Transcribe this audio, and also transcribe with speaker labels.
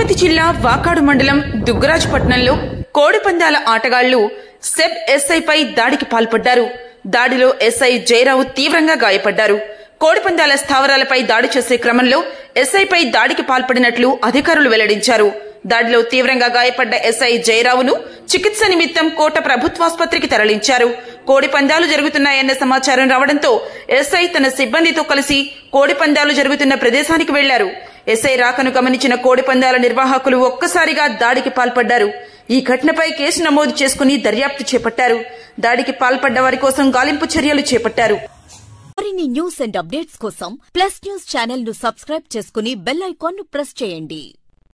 Speaker 1: తిరుపతి జిల్లా వాకాడు మండలం దుగ్గరాజపట్నంలో కోడిపందాల ఆటగాళ్లు సెబ్ ఎస్ఐపై దాడికి పాల్పడ్డారు దాడిలో ఎస్ఐ జయరావు తీవ్రంగా గాయపడ్డారు కోడిపందాల స్థావరాలపై దాడి చేసే క్రమంలో ఎస్ఐపై దాడికి పాల్పడినట్లు అధికారులు వెల్లడించారు దాడిలో తీవ్రంగా గాయపడ్డ ఎస్ఐ జయరావును చికిత్స నిమిత్తం కోట ప్రభుత్వాసుపత్రికి తరలించారు కోడి పందాలు జరుగుతున్నాయన్న సమాచారం రావడంతో ఎస్ఐ తన సిబ్బందితో కలిసి కోడి పందాలు జరుగుతున్న ప్రదేశానికి వెళ్లారు ఎస్ఐ రాకను గమనించిన కోడి పందాల నిర్వాహకులు ఒక్కసారిగా దాడికి పాల్పడ్డారు ఈ ఘటనపై కేసు నమోదు చేసుకుని దర్యాప్తు చేపట్టారు దాడికి పాల్పడ్డ వారి కోసం గాలింపు చర్యలు చేపట్టారు
Speaker 2: మరిన్ని న్యూస్ అండ్ అప్డేట్స్ కోసం ప్లస్ న్యూస్ ఛానల్ ను సబ్స్క్రైబ్ చేసుకుని బెల్ ఐకాన్ ను ప్రెస్ చేయండి